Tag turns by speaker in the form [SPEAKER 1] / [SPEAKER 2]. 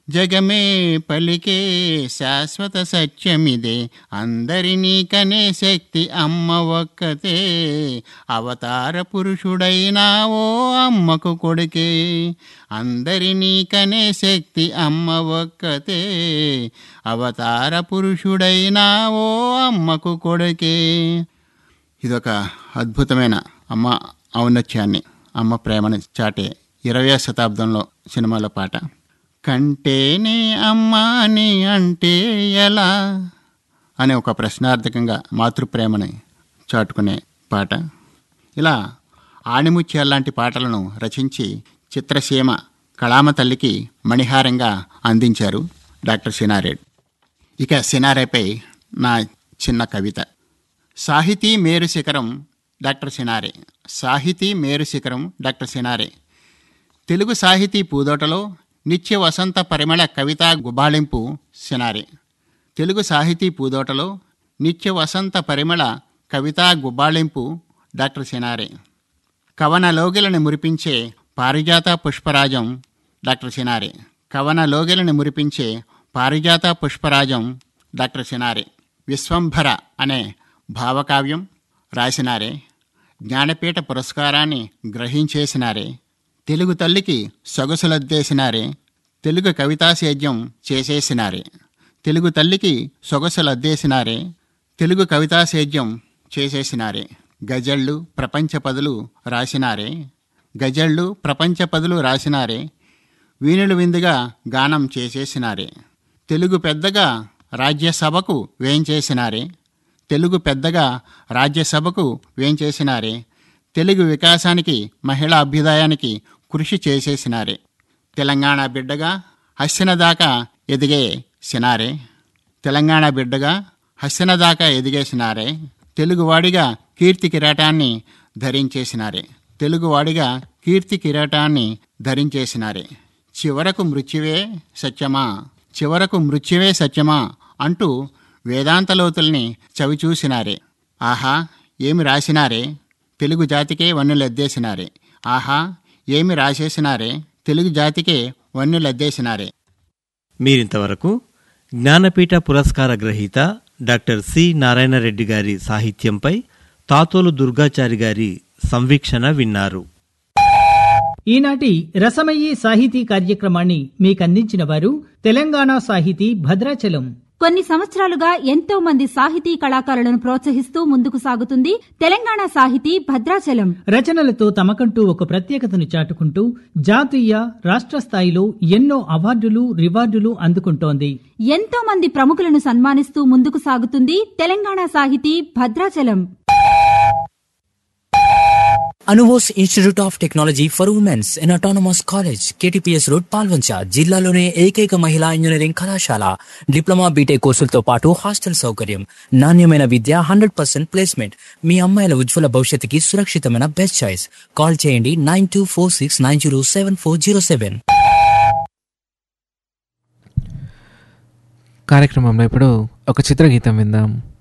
[SPEAKER 1] జగమే పలికే శాశ్వత సత్యమిదే అందరినీ కనే శక్తి అమ్మ ఒక్కతే అవతార పురుషుడైనా ఓ అమ్మకు కొడుకే అందరినీ కనే శక్తి అమ్మ ఒక్కతే అవతార పురుషుడైనా ఓ అమ్మకు కొడుకే ఇదొక అద్భుతమైన అమ్మ ఔన్నత్యాన్ని అమ్మ ప్రేమని చాటే ఇరవై శతాబ్దంలో సినిమాలో పాట కంటేనే అమ్మ అని అంటే ఎలా అనే ఒక ప్రశ్నార్థకంగా మాతృప్రేమని చాటుకునే పాట ఇలా ఆణిముత్యాల లాంటి పాటలను రచించి చిత్రసీమ కళామ తల్లికి మణిహారంగా అందించారు డాక్టర్ సినారెడ్డి ఇక సినారేపై నా చిన్న కవిత సాహితీ మేరు శిఖరం డాక్టర్ సినారే సాహితీ మేరు శిఖరం డాక్టర్ సినారే తెలుగు సాహితీ పూదోటలో నిత్య వసంత పరిమళ కవితా గుబాళింపు సినారే తెలుగు సాహితీ పూదోటలో నిత్య వసంత పరిమళ కవితా గుబాళింపు డాక్టర్ సినారే కవన లోగిలని మురిపించే పారిజాత పుష్పరాజం డాక్టర్ సినారే కవన లోగిలని మురిపించే పారిజాత పుష్పరాజం డాక్టర్ సినారే విశ్వంభర అనే భావకావ్యం రాసినారే జ్ఞానపీఠ పురస్కారాన్ని గ్రహించేసినారే తెలుగు తల్లికి సొగసులద్దేసినారే తెలుగు కవితాసేద్యం చేసేసినారే తెలుగు తల్లికి సొగసులద్దేసినారే తెలుగు కవితాసేద్యం చేసేసినారే గజళ్ళు ప్రపంచ పదులు రాసినారే గజళ్ళు ప్రపంచ పదులు రాసినారే వీణులు విందుగా గానం చేసేసినారే తెలుగు పెద్దగా రాజ్యసభకు వేంచేసినారే తెలుగు పెద్దగా రాజ్యసభకు వేంచేసినారే తెలుగు వికాసానికి మహిళా అభ్యుదయానికి కృషి చేసేసినారే తెలంగాణ బిడ్డగా హస్సిన దాకా ఎదిగే సినారే తెలంగాణ బిడ్డగా హస్సిన దాకా ఎదిగేసినారే తెలుగువాడిగా కీర్తి కిరీటాన్ని ధరించేసినారే తెలుగువాడిగా కీర్తి కిరీటాన్ని ధరించేసినారే చివరకు మృత్యువే సత్యమా చివరకు మృత్యువే సత్యమా అంటూ వేదాంతలోతుల్ని చవిచూసినారే ఆహా ఏమి రాసినారే తెలుగు జాతికే వన్నులెద్దేసినారే ఆహా ఏమి రాసేసినారే తెలుగు జాతికే వన్నులెద్దేసినారే
[SPEAKER 2] మీరింతవరకు జ్ఞానపీఠ పురస్కార గ్రహీత డాక్టర్ సి నారాయణరెడ్డి గారి సాహిత్యంపై తాతోలు దుర్గాచారి గారి సంవీక్షణ విన్నారు
[SPEAKER 3] ఈనాటి రసమయీ సాహితీ కార్యక్రమాన్ని మీకందించిన వారు తెలంగాణ సాహితీ భద్రాచలం
[SPEAKER 4] కొన్ని సంవత్సరాలుగా ఎంతో మంది సాహితీ కళాకారులను ప్రోత్సహిస్తూ ముందుకు సాగుతుంది తెలంగాణ సాహితీ భద్రాచలం
[SPEAKER 3] రచనలతో తమకంటూ ఒక ప్రత్యేకతను చాటుకుంటూ జాతీయ రాష్ట్ర స్థాయిలో ఎన్నో అవార్డులు రివార్డులు అందుకుంటోంది
[SPEAKER 4] ఎంతో మంది ప్రముఖులను సన్మానిస్తూ ముందుకు సాగుతుంది తెలంగాణ సాహితీ భద్రాచలం
[SPEAKER 5] అనువోస్ institute of technology for womens in autonomous college KTPS road Palvancha జిల్లాలోనే ఏకైక మహిళా ఇంజనీరింగ్ కళాశాల డిప్లొమా బీటెక్ కోర్సులతో పాటు హాస్టల్ సౌకర్యం నాణ్యమైన విద్య హండ్రెడ్ పర్సెంట్ ప్లేస్మెంట్ మీ అమ్మాయిల ఉజ్వల భవిష్యత్తుకి సురక్షితమైన బెస్ట్ చాయిస్ కాల్ చేయండి nine two four six nine zero seven four zero seven
[SPEAKER 6] కార్యక్రమంలో ఇప్పుడు ఒక చిత్రగీతం విందాం